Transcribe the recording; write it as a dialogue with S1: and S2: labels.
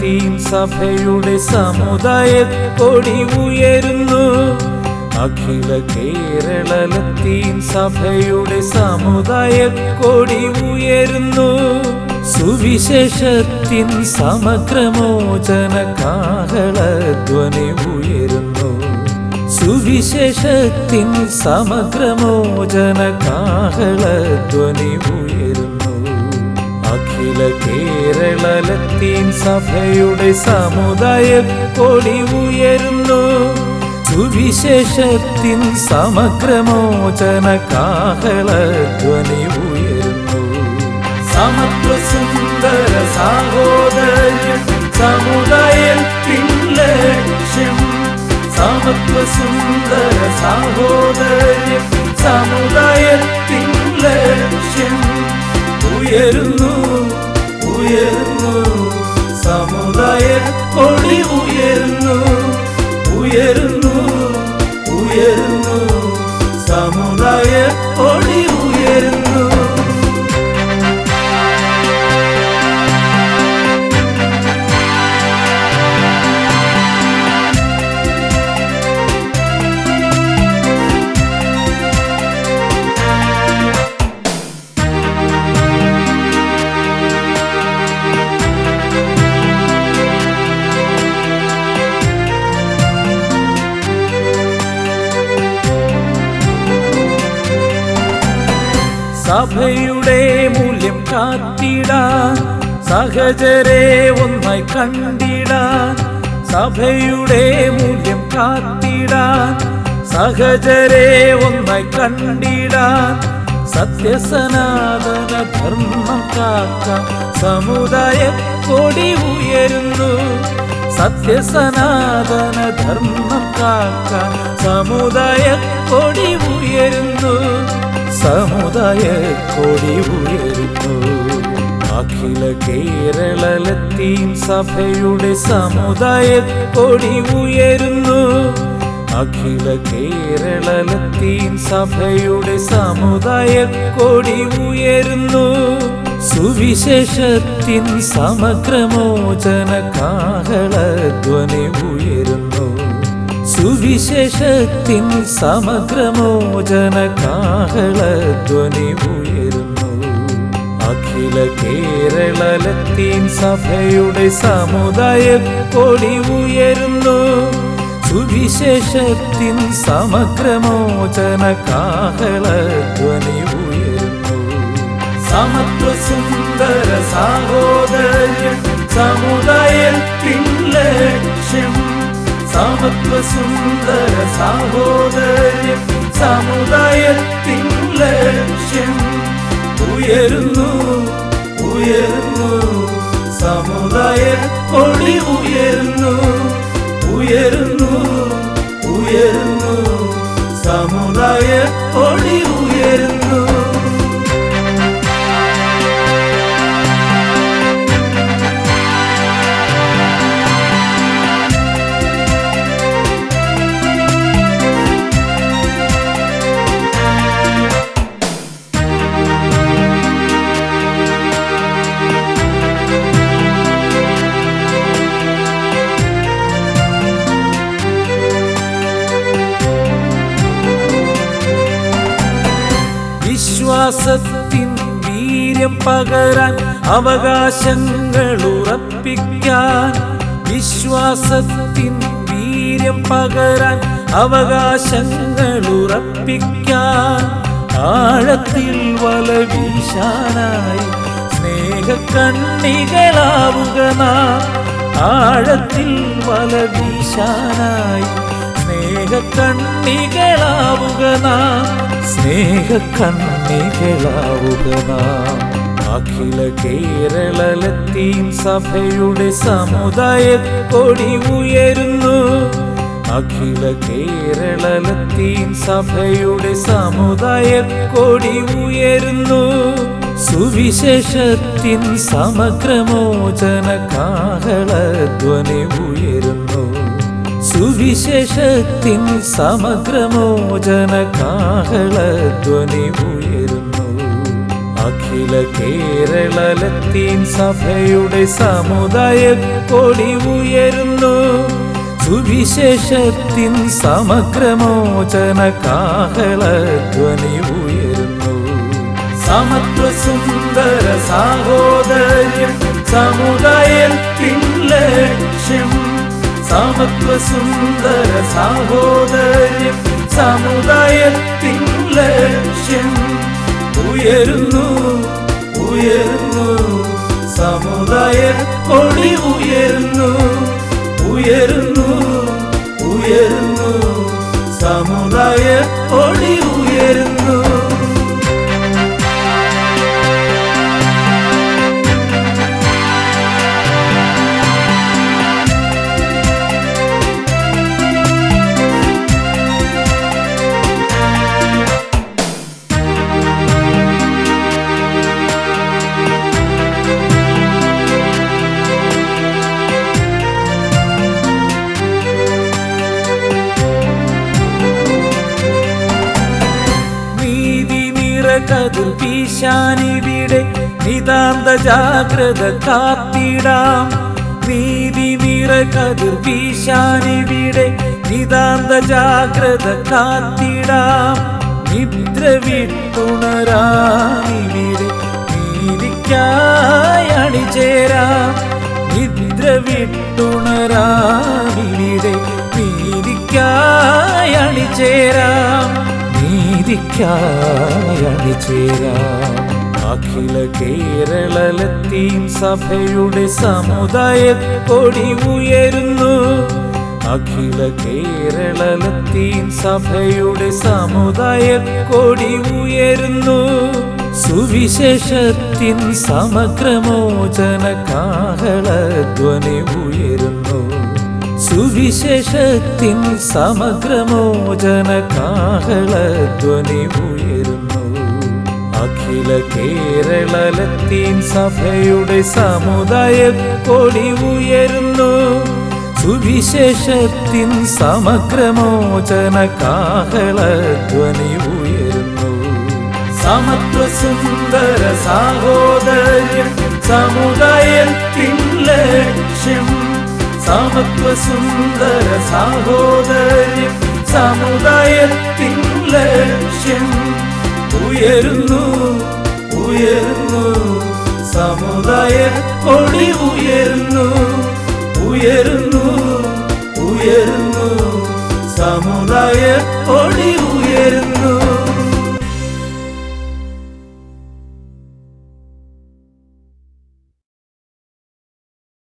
S1: ലത്തീൻ സഭയുടെ സമുദായ കൊടി ഉയരുന്നു അഖില കേരള ലത്തീൻ സഭയുടെ സമുദായ കൊടി ഉയരുന്നു സുവിശേഷത്തിൻ സമഗ്രമോചന കാഹളധ്വനി ഉയരുന്നു സുവിശേഷത്തിൻ സമഗ്രമോചന കാഹളധ്വനി ഉയരുന്നു അഖില കേരള ലത്തീൻ സഭയുടെ സമുദായ കൊടി ഉയരുന്നു സുവിശേഷത്തിൻ സമഗ്രമോചന കാഹളധ്വനി ഉയരുന്നു സമത്വ സുന്ദര സാഹോദര്യം സമുദായത്തിൻ ലക്ഷ്യം സമത്വ സുന്ദര സാഹോദര്യം സമുദായത്തിൻ ലക്ഷ്യം ഉയരുന്നു ഉയരുന്നു സമുദായ കൊടി ഉയരുന്നു ഉയരുന്നു ഉയരുന്നു സമുദായ കൊടി ഉയരുന്നു സഭയുടെ മൂല്യം കാത്തിടാൻ സഹചരെ ഒന്നായി കണ്ടിടാൻ സഭയുടെ മൂല്യം കാത്തിടാൻ സഹചരെ ഒന്നായി കണ്ടിടാൻ സത്യസനാതന ധർമ്മം കാക്കാൻ സമുദായ കൊടി ഉയരുന്നു സത്യസനാതന ധർമ്മം കാക്കാൻ സമുദായ കൊടി ഉയരുന്നു സമുദായ കൊടി ഉയരുന്നു അഖില കേരള ലത്തീൻ സഭയുടെ സമുദായ കൊടി ഉയരുന്നു അഖില കേരള ലത്തീൻ സഭയുടെ സമുദായ കൊടി ഉയരുന്നു സുവിശേഷത്തിൻ സമഗ്രമോചന കാഹളധ്വനി ഉയരുന്നു സുവിശേഷത്തിൻ സമഗ്രമോചന കാഹളധ്വനി ഉയരുന്നു അഖില കേരള ലത്തീൻ സഭയുടെ സമുദായ കൊടി ഉയരുന്നു സുവിശേഷത്തിൻ സമഗ്രമോചന കാഹളധ്വനി ഉയരുന്നു സമത്വ സുന്ദര സാഹോദര്യം സമുദായത്തിൻ ലക്ഷ്യം സമത്വ സുന്ദര സാഹോദര്യം സമുദായത്തിൻ ലക്ഷ്യം ഉയരുന്നു ഉയരുന്നു സമുദായ കൊടി ഉയരുന്നു ഉയരുന്നു ഉയരുന്നു സമുദായ കൊടി ഉയരുന്നു വിശ്വാസത്തിൻ വീര്യം പകരാൻ അവകാശങ്ങൾ ഉറപ്പിക്കാൻ വിശ്വാസത്തിൻ വീര്യം പകരാൻ അവകാശങ്ങൾ ഉറപ്പിക്കാൻ ആഴത്തിൽ വല വീശാനായി സ്നേഹക്കണ്ണികളാവുക നാം ആഴത്തിൽ വല വീശാനായി സ്നേഹക്കണ്ണികളാവുക നാം സ്നേഹക്കണ്ണികളാവുക നാം അഖില കേരള ലത്തീൻ സഭയുടെ സമുദായ കൊടി ഉയരുന്നു അഖില കേരള ലത്തീൻ സഭയുടെ സമുദായ കൊടി ഉയരുന്നു സുവിശേഷത്തിൻ സമഗ്രമോചന കാഹളധ്വനി ഉയരുന്നു സുവിശേഷത്തിൻ സമഗ്രമോചന കാഹളധ്വനി ഉയരുന്നു അഖില കേരള ലത്തീൻ സഭയുടെ സമുദായ കൊടി ഉയരുന്നു സുവിശേഷത്തിൻ സമഗ്രമോചന കാഹളധ്വനി ഉയരുന്നു സമത്വ സുന്ദര സാഹോദര്യം സമുദായത്തിൻ ലക്ഷ്യം സമത്വ സുന്ദര സാഹോദര്യം സമുദായത്തിൻ ലക്ഷ്യം ഉയരുന്നു ഉയരുന്നു സമുദായ കൊടി ഉയരുന്നു ഉയരുന്നു ഉയരുന്നു സമുദായ കൊടി ഉയരുന്നു നീതി നിറകതിർ വീശാനിവിടെ നിതാന്ത ജാഗ്രത കാത്തിടാം നീതി നിറകതിർ വീശാനിവിടെ നിതാന്ത ജാഗ്രത കാത്തിടാം നിദ്ര വിട്ടുണരാനിവിടെ നീതിക്കായി അണിചേരാം നിദ്ര വിട്ടുണരാനിവിടെ നീതിക്കായി അണിചേരാം നീതിക്കായി അണിചേരാം അഖില കേരള ലത്തീൻ സഭയുടെ സമുദായ കൊടി ഉയരുന്നു അഖില കേരള ലത്തീൻ സഭയുടെ സമുദായ കൊടി ഉയരുന്നു സുവിശേഷത്തിൻ സമഗ്രമോചന കാഹളധ്വനി ഉയരുന്നു സുവിശേഷത്തിൻ സമഗ്രമോചന കാഹളധ്വനി ഉയരുന്നു അഖില കേരള ലത്തീൻ സഭയുടെ സമുദായ കൊടി ഉയരുന്നു സുവിശേഷത്തിൻ സമഗ്രമോചന കാഹളധ്വനി ഉയരുന്നു സമത്വ സുന്ദര സാഹോദര്യം സമുദായത്തിൻ ലക്ഷ്യം സമത്വ സുന്ദര സാഹോദര്യം സമുദായത്തിൻ ലക്ഷ്യം ഉയരുന്നു ഉയരുന്നു സമുദായ കൊടി ഉയരുന്നു ഉയരുന്നു ഉയരുന്നു സമുദായ കൊടി ഉയരുന്നു